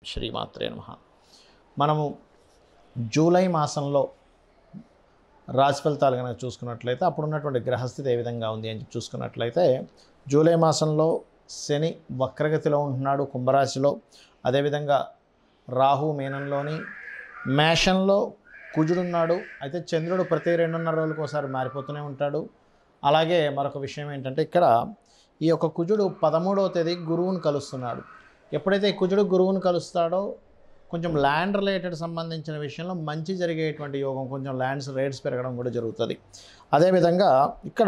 శ్రీమాత్రే నమ మనము జూలై మాసంలో రాశి ఫలితాలు కనుక చూసుకున్నట్లయితే అప్పుడు ఉన్నటువంటి గ్రహస్థితి ఏ విధంగా ఉంది అని చెప్పి చూసుకున్నట్లయితే జూలై మాసంలో శని వక్రగతిలో ఉంటున్నాడు కుంభరాశిలో అదేవిధంగా రాహు మీనంలోని మేషంలో కుజుడున్నాడు అయితే చంద్రుడు ప్రతి రెండున్నర రోజులకు ఒకసారి మారిపోతూనే ఉంటాడు అలాగే మరొక విషయం ఏంటంటే ఇక్కడ ఈ యొక్క కుజుడు పదమూడవ తేదీ గురువుని కలుస్తున్నాడు ఎప్పుడైతే ఈ కుజుడు గురువుని కలుస్తాడో కొంచెం ల్యాండ్ రిలేటెడ్ సంబంధించిన విషయంలో మంచి జరిగేటువంటి యోగం కొంచెం ల్యాండ్స్ రేట్స్ పెరగడం కూడా జరుగుతుంది అదేవిధంగా ఇక్కడ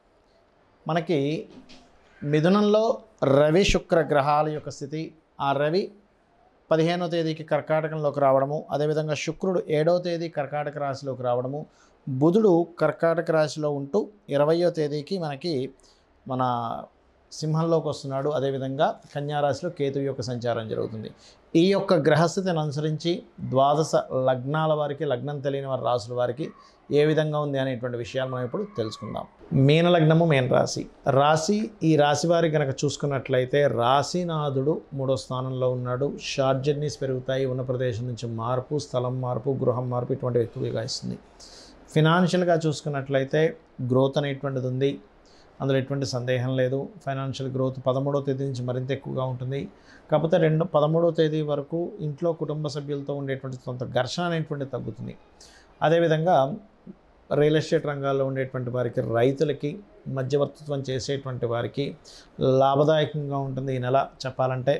మనకి మిథునంలో రవి శుక్ర గ్రహాల యొక్క స్థితి ఆ రవి పదిహేనో తేదీకి కర్కాటకంలోకి రావడము అదేవిధంగా శుక్రుడు ఏడో తేదీ కర్కాటక రాశిలోకి రావడము బుధుడు కర్కాటక రాశిలో ఉంటూ ఇరవయో తేదీకి మనకి మన సింహంలోకి వస్తున్నాడు అదేవిధంగా కన్యారాశిలో కేతు యొక్క సంచారం జరుగుతుంది ఈ యొక్క గ్రహస్థితిని అనుసరించి ద్వాదశ లగ్నాల వారికి లగ్నం తెలియని వారి రాసుల వారికి ఏ విధంగా ఉంది అనేటువంటి విషయాలు మనం ఇప్పుడు తెలుసుకుందాం మీన లగ్నము మీన రాశి రాశి ఈ రాశి వారి కనుక చూసుకున్నట్లయితే రాశినాథుడు మూడో స్థానంలో ఉన్నాడు షార్ట్ జర్నీస్ పెరుగుతాయి ఉన్న ప్రదేశం నుంచి మార్పు స్థలం మార్పు గృహం మార్పు ఇటువంటివి ఎక్కువగా ఇస్తుంది ఫినాన్షియల్గా చూసుకున్నట్లయితే గ్రోత్ అనేటువంటిది ఉంది అందులో ఎటువంటి సందేహం లేదు ఫైనాన్షియల్ గ్రోత్ పదమూడవ తేదీ నుంచి మరింత ఎక్కువగా ఉంటుంది కాకపోతే రెండు పదమూడవ తేదీ వరకు ఇంట్లో కుటుంబ సభ్యులతో ఉండేటువంటి కొంత ఘర్షణ అనేటువంటిది తగ్గుతుంది అదేవిధంగా రియల్ ఎస్టేట్ రంగాల్లో ఉండేటువంటి వారికి రైతులకి మధ్యవర్తిత్వం చేసేటువంటి వారికి లాభదాయకంగా ఉంటుంది ఈ నెల చెప్పాలంటే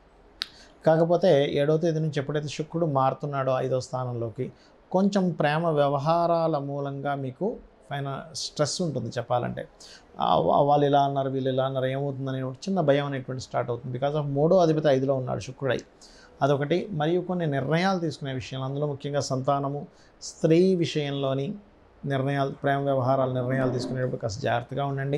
కాకపోతే ఏడవ తేదీ నుంచి ఎప్పుడైతే శుక్రుడు మారుతున్నాడో ఐదో స్థానంలోకి కొంచెం ప్రేమ వ్యవహారాల మూలంగా మీకు పైన స్ట్రెస్ ఉంటుంది చెప్పాలంటే ఆ, వా- వాళ్ళు ఇలా అన్నారు వీళ్ళు ఇలా అన్నారు ఏమవుతుందని ఒక చిన్న భయం అనేటువంటి స్టార్ట్ అవుతుంది బికాజ్ ఆఫ్ మూడో అధిపతి ఐదులో ఉన్నాడు శుక్రుడై అదొకటి మరియు కొన్ని నిర్ణయాలు తీసుకునే విషయాలు అందులో ముఖ్యంగా సంతానము స్త్రీ విషయంలోని నిర్ణయాలు ప్రేమ వ్యవహారాల నిర్ణయాలు తీసుకునేటప్పుడు కాస్త జాగ్రత్తగా ఉండండి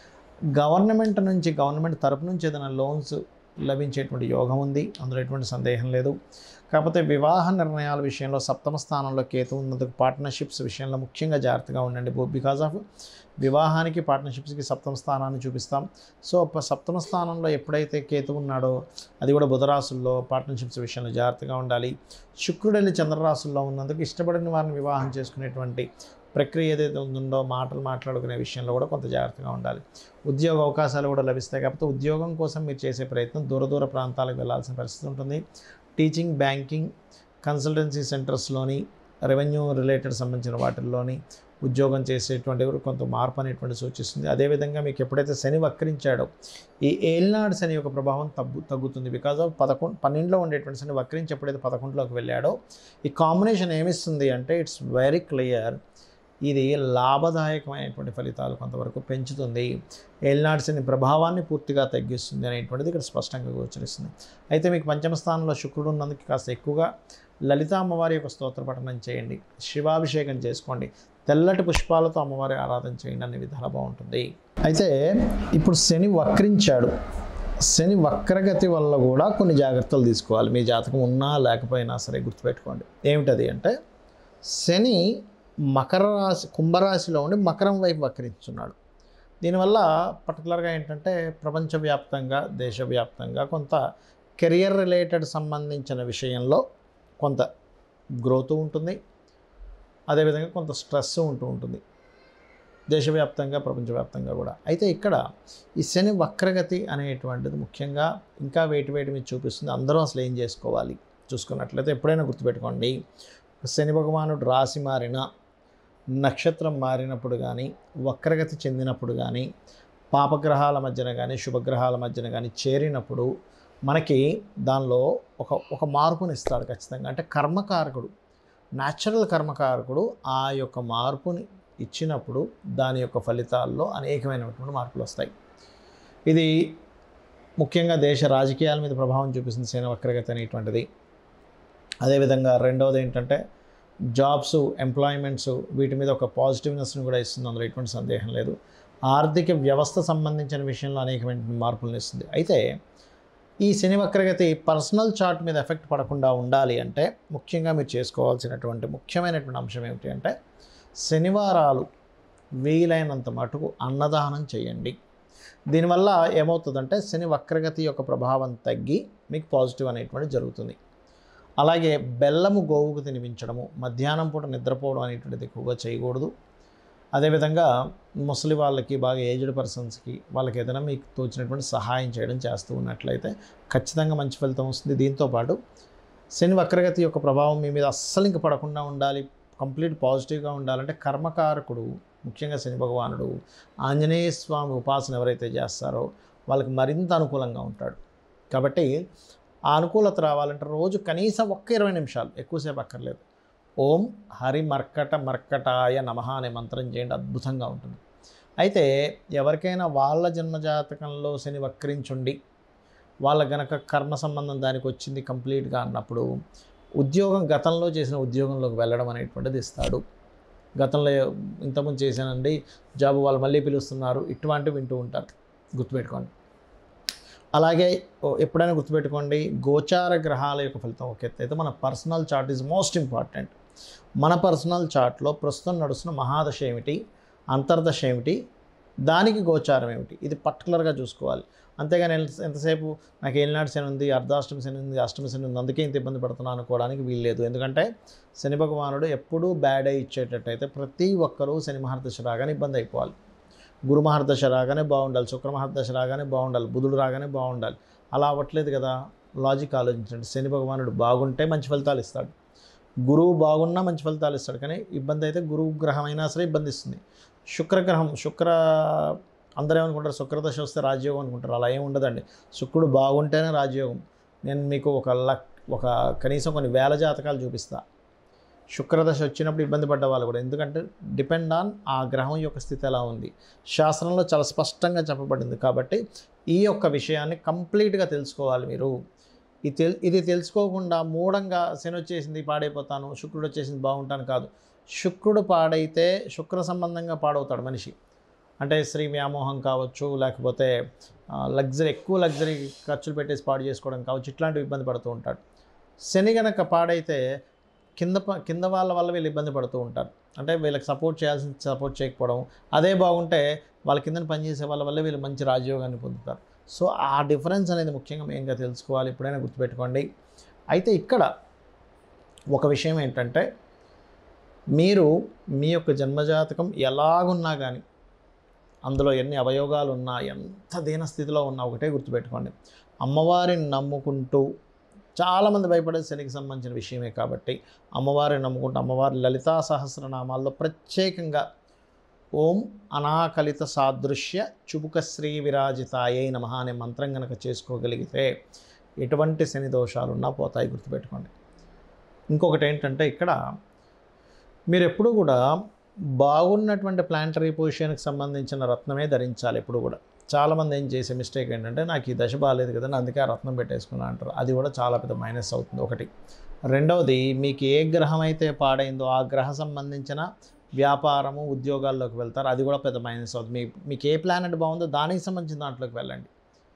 గవర్నమెంట్ నుంచి గవర్నమెంట్ తరపు నుంచి ఏదైనా లోన్స్ లభించేటువంటి యోగం ఉంది అందులో ఎటువంటి సందేహం లేదు కాకపోతే వివాహ నిర్ణయాల విషయంలో సప్తమ స్థానంలో కేతు ఉన్నందుకు పార్ట్నర్షిప్స్ విషయంలో ముఖ్యంగా జాగ్రత్తగా ఉండండి బికాజ్ ఆఫ్ వివాహానికి పార్ట్నర్షిప్స్కి సప్తమ స్థానాన్ని చూపిస్తాం సో ప- సప్తమ స్థానంలో ఎప్పుడైతే కేతు ఉన్నాడో అది కూడా బుధరాశుల్లో పార్ట్నర్షిప్స్ విషయంలో జాగ్రత్తగా ఉండాలి శుక్రుడు వెళ్ళి చంద్రరాశుల్లో ఉన్నందుకు ఇష్టపడిన వారిని వివాహం చేసుకునేటువంటి ప్రక్రియ ఏదైతే ఉందో మాటలు మాట్లాడుకునే విషయంలో కూడా కొంత జాగ్రత్తగా ఉండాలి ఉద్యోగ అవకాశాలు కూడా లభిస్తాయి కాకపోతే ఉద్యోగం కోసం మీరు చేసే ప్రయత్నం దూర దూర ప్రాంతాలకు వెళ్ళాల్సిన పరిస్థితి ఉంటుంది టీచింగ్ బ్యాంకింగ్ కన్సల్టెన్సీ సెంటర్స్లోని రెవెన్యూ రిలేటెడ్ సంబంధించిన వాటిల్లోని ఉద్యోగం చేసేటువంటి వారు కొంత మార్పు అనేటువంటి సూచిస్తుంది అదేవిధంగా మీకు ఎప్పుడైతే శని వక్రించాడో ఈ ఏలినాడు శని యొక్క ప్రభావం తగ్గు తగ్గుతుంది బికాజ్ ఆఫ్ పదకొండు పన్నెండులో ఉండేటువంటి శని వక్రించి ఎప్పుడైతే పదకొండులోకి వెళ్ళాడో ఈ కాంబినేషన్ ఏమిస్తుంది అంటే ఇట్స్ వెరీ క్లియర్ ఇది లాభదాయకమైనటువంటి ఫలితాలు కొంతవరకు పెంచుతుంది ఏలినాడు శని ప్రభావాన్ని పూర్తిగా తగ్గిస్తుంది అనేటువంటిది ఇక్కడ స్పష్టంగా గోచరిస్తుంది అయితే మీకు పంచమ స్థానంలో శుక్రుడు ఉన్నందుకు కాస్త ఎక్కువగా లలిత అమ్మవారి యొక్క స్తోత్ర పఠనం చేయండి శివాభిషేకం చేసుకోండి తెల్లటి పుష్పాలతో అమ్మవారి ఆరాధన చేయండి అనే విధాలు బాగుంటుంది అయితే ఇప్పుడు శని వక్రించాడు శని వక్రగతి వల్ల కూడా కొన్ని జాగ్రత్తలు తీసుకోవాలి మీ జాతకం ఉన్నా లేకపోయినా సరే గుర్తుపెట్టుకోండి ఏమిటది అంటే శని మకర రాశి కుంభరాశిలో ఉండి మకరం వైపు వక్రించున్నాడు దీనివల్ల పర్టికులర్గా ఏంటంటే ప్రపంచవ్యాప్తంగా దేశవ్యాప్తంగా కొంత కెరియర్ రిలేటెడ్ సంబంధించిన విషయంలో కొంత గ్రోత్ ఉంటుంది అదేవిధంగా కొంత స్ట్రెస్ ఉంటూ ఉంటుంది దేశవ్యాప్తంగా ప్రపంచవ్యాప్తంగా కూడా అయితే ఇక్కడ ఈ శని వక్రగతి అనేటువంటిది ముఖ్యంగా ఇంకా వేటి వేటి మీద చూపిస్తుంది అందరూ అసలు ఏం చేసుకోవాలి చూసుకున్నట్లయితే ఎప్పుడైనా గుర్తుపెట్టుకోండి శని భగవానుడు రాశి మారిన నక్షత్రం మారినప్పుడు కానీ వక్రగతి చెందినప్పుడు కానీ పాపగ్రహాల మధ్యన కానీ శుభగ్రహాల మధ్యన కానీ చేరినప్పుడు మనకి దానిలో ఒక ఒక మార్పుని ఇస్తాడు ఖచ్చితంగా అంటే కర్మకారకుడు న్యాచురల్ కర్మకారకుడు ఆ యొక్క మార్పుని ఇచ్చినప్పుడు దాని యొక్క ఫలితాల్లో అనేకమైనటువంటి మార్పులు వస్తాయి ఇది ముఖ్యంగా దేశ రాజకీయాల మీద ప్రభావం చూపిస్తుంది సేన వక్రగతి అనేటువంటిది అదేవిధంగా రెండవది ఏంటంటే జాబ్స్ ఎంప్లాయ్మెంట్స్ వీటి మీద ఒక పాజిటివ్నెస్ని కూడా ఇస్తుంది అందులో ఎటువంటి సందేహం లేదు ఆర్థిక వ్యవస్థ సంబంధించిన విషయంలో అనేకమైన మార్పులను ఇస్తుంది అయితే ఈ శని వక్రగతి పర్సనల్ చార్ట్ మీద ఎఫెక్ట్ పడకుండా ఉండాలి అంటే ముఖ్యంగా మీరు చేసుకోవాల్సినటువంటి ముఖ్యమైనటువంటి అంశం ఏమిటి అంటే శనివారాలు వీలైనంత మటుకు అన్నదానం చేయండి దీనివల్ల ఏమవుతుందంటే శని వక్రగతి యొక్క ప్రభావం తగ్గి మీకు పాజిటివ్ అనేటువంటి జరుగుతుంది అలాగే బెల్లము గోవుకు తినిపించడము మధ్యాహ్నం పూట నిద్రపోవడం అనేటువంటిది ఎక్కువగా చేయకూడదు అదేవిధంగా ముసలి వాళ్ళకి బాగా ఏజ్డ్ పర్సన్స్కి వాళ్ళకి ఏదైనా మీకు తోచినటువంటి సహాయం చేయడం చేస్తూ ఉన్నట్లయితే ఖచ్చితంగా మంచి ఫలితం వస్తుంది దీంతోపాటు శని వక్రగతి యొక్క ప్రభావం మీ మీద అస్సలు ఇంక పడకుండా ఉండాలి కంప్లీట్ పాజిటివ్గా ఉండాలంటే కర్మకారకుడు ముఖ్యంగా శని భగవానుడు ఆంజనేయ స్వామి ఉపాసన ఎవరైతే చేస్తారో వాళ్ళకి మరింత అనుకూలంగా ఉంటాడు కాబట్టి ఆ అనుకూలత రావాలంటే రోజు కనీసం ఒక్క ఇరవై నిమిషాలు ఎక్కువసేపు అక్కర్లేదు ఓం హరి మర్కట మర్కటాయ నమః అనే మంత్రం చేయండి అద్భుతంగా ఉంటుంది అయితే ఎవరికైనా వాళ్ళ జన్మజాతకంలో శని వక్రించుండి వాళ్ళ గనక కర్మ సంబంధం దానికి వచ్చింది కంప్లీట్గా అన్నప్పుడు ఉద్యోగం గతంలో చేసిన ఉద్యోగంలోకి వెళ్ళడం అనేటువంటిది ఇస్తాడు గతంలో ఇంతకుముందు చేశానండి జాబ్ వాళ్ళు మళ్ళీ పిలుస్తున్నారు ఇటువంటివి వింటూ ఉంటారు గుర్తుపెట్టుకోండి అలాగే ఓ- ఎప్పుడైనా గుర్తుపెట్టుకోండి గోచార గ్రహాల యొక్క ఫలితం ఒక ఎత్తు అయితే మన personal chart is most important మన పర్సనల్ చార్ట్లో ప్రస్తుతం నడుస్తున్న మహాదశ ఏమిటి అంతర్దశ ఏమిటి దానికి గోచారం ఏమిటి ఇది పర్టికులర్గా చూసుకోవాలి అంతేగాని ఎంత- ఎంతసేపు నాకు ఏలినాటి శని ఉంది అర్ధాష్టమి శని ఉంది అష్టమి శని ఉంది అందుకే ఇంత ఇబ్బంది పడుతున్నాను అనుకోవడానికి వీల్లేదు ఎందుకంటే శని భగవానుడు ఎప్పుడూ బ్యాడ్ అయి ఇచ్చేటట్టయితే ప్రతి ఒక్కరూ శని మహర్దశ రాగానే ఇబ్బంది అయిపోవాలి గురు మహర్దశ రాగానే బాగుండాలి శుక్ర మహర్దశ రాగానే బాగుండాలి బుధుడు రాగానే బాగుండాలి అలా అవ్వట్లేదు కదా లాజిక్ ఆలోచించండి శని భగవానుడు బాగుంటే మంచి ఫలితాలు ఇస్తాడు గురువు బాగున్నా మంచి ఫలితాలు ఇస్తాడు కానీ ఇబ్బంది అయితే గురువు గ్రహం అయినా సరే ఇబ్బంది ఇస్తుంది శుక్రగ్రహం శుక్ర అందరూ ఏమనుకుంటారు శుక్రదశ వస్తే రాజయోగం అనుకుంటారు అలా ఏమి ఉండదండి శుక్రుడు బాగుంటేనే రాజయోగం నేను మీకు ఒక లక్ ఒక కనీసం కొన్ని వేల జాతకాలు చూపిస్తా శుక్రదశ వచ్చినప్పుడు ఇబ్బంది పడ్డ వాళ్ళు కూడా ఎందుకంటే డిపెండ్ ఆన్ ఆ గ్రహం యొక్క స్థితి ఎలా ఉంది శాస్త్రంలో చాలా స్పష్టంగా చెప్పబడింది కాబట్టి ఈ యొక్క విషయాన్ని కంప్లీట్గా తెలుసుకోవాలి మీరు ఇది తెల్ ఇది తెలుసుకోకుండా మూఢంగా శని వచ్చేసింది పాడైపోతాను శుక్రుడు వచ్చేసింది బాగుంటాను కాదు శుక్రుడు పాడైతే శుక్ర సంబంధంగా పాడవుతాడు మనిషి అంటే స్త్రీ వ్యామోహం కావచ్చు లేకపోతే లగ్జరీ ఎక్కువ లగ్జరీ ఖర్చులు పెట్టేసి పాడు చేసుకోవడం కావచ్చు ఇట్లాంటివి ఇబ్బంది పడుతూ ఉంటాడు శని గనక పాడైతే కింద ప- కింద వాళ్ళ వల్ల వీళ్ళు ఇబ్బంది పడుతూ ఉంటారు అంటే వీళ్ళకి సపోర్ట్ చేయాల్సిన సపోర్ట్ చేయకపోవడం అదే బాగుంటే వాళ్ళ కింద పనిచేసే వాళ్ళ వల్ల వీళ్ళు మంచి రాజయోగాన్ని పొందుతారు సో ఆ డిఫరెన్స్ అనేది ముఖ్యంగా మెయిన్గా తెలుసుకోవాలి ఎప్పుడైనా గుర్తుపెట్టుకోండి అయితే ఇక్కడ ఒక విషయం ఏంటంటే మీరు మీ యొక్క జన్మజాతకం ఎలాగున్నా కానీ అందులో ఎన్ని అవయోగాలు ఉన్నా ఎంత దీన స్థితిలో ఉన్నా ఒకటే గుర్తుపెట్టుకోండి అమ్మవారిని నమ్ముకుంటూ చాలామంది భయపడే శనికి సంబంధించిన విషయమే కాబట్టి అమ్మవారిని నమ్ముకుంటూ అమ్మవారి లలితా సహస్రనామాల్లో ప్రత్యేకంగా ఓం అనాకలిత సాదృశ్య చుబుక శ్రీ విరాజితాయే నమ అనే మంత్రం కనుక చేసుకోగలిగితే ఎటువంటి శని దోషాలున్నా పోతాయి గుర్తుపెట్టుకోండి ఇంకొకటి ఏంటంటే ఇక్కడ మీరు ఎప్పుడు కూడా బాగున్నటువంటి ప్లాంటరీ పొజిషన్కి సంబంధించిన రత్నమే ధరించాలి ఎప్పుడు కూడా చాలామంది ఏం చేసే మిస్టేక్ ఏంటంటే నాకు ఈ దశ బాగాలేదు కదా అందుకే ఆ రత్నం పెట్టేసుకున్నా అంటారు అది కూడా చాలా పెద్ద మైనస్ అవుతుంది ఒకటి రెండవది మీకు ఏ గ్రహం అయితే పాడైందో ఆ గ్రహ సంబంధించిన వ్యాపారము ఉద్యోగాల్లోకి వెళ్తారు అది కూడా పెద్ద మైనస్ అవుతుంది మీ మీకు ఏ ప్లానెట్ బాగుందో దానికి సంబంధించిన దాంట్లోకి వెళ్ళండి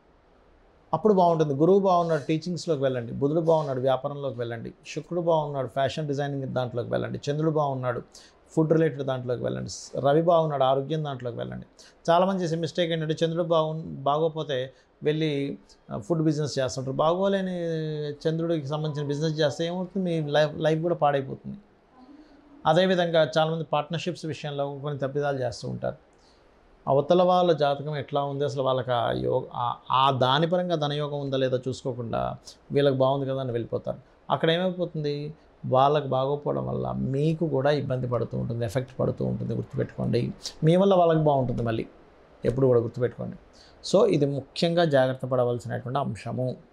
అప్పుడు బాగుంటుంది గురువు బాగున్నాడు టీచింగ్స్లోకి వెళ్ళండి బుధుడు బాగున్నాడు వ్యాపారంలోకి వెళ్ళండి శుక్రుడు బాగున్నాడు ఫ్యాషన్ డిజైనింగ్ దాంట్లోకి వెళ్ళండి చంద్రుడు బాగున్నాడు ఫుడ్ రిలేటెడ్ దాంట్లోకి వెళ్ళండి రవి బాగున్నాడు ఆరోగ్యం దాంట్లోకి వెళ్ళండి చాలామంది చేసే మిస్టేక్ ఏంటంటే చంద్రుడు బాగు బాగోపోతే వెళ్ళి ఫుడ్ బిజినెస్ చేస్తుంటారు బాగోలేని చంద్రుడికి సంబంధించిన బిజినెస్ చేస్తే ఏమవుతుంది మీ లైఫ్ లైఫ్ కూడా పాడైపోతుంది అదేవిధంగా చాలామంది పార్ట్నర్షిప్స్ విషయంలో కొన్ని తప్పిదాలు చేస్తూ ఉంటారు అవతల వాళ్ళ జాతకం ఎట్లా ఉంది అసలు వాళ్ళకి ఆ యోగ ఆ- ఆ దాని పరంగా ధనయోగం ఉందా లేదా చూసుకోకుండా వీళ్ళకి బాగుంది కదా అని వెళ్ళిపోతారు అక్కడ ఏమైపోతుంది వాళ్ళకి బాగోపోవడం వల్ల మీకు కూడా ఇబ్బంది పడుతూ ఉంటుంది ఎఫెక్ట్ పడుతూ ఉంటుంది గుర్తుపెట్టుకోండి మీ వల్ల వాళ్ళకి బాగుంటుంది మళ్ళీ ఎప్పుడు కూడా గుర్తుపెట్టుకోండి సో ఇది ముఖ్యంగా జాగ్రత్త పడవలసినటువంటి అంశము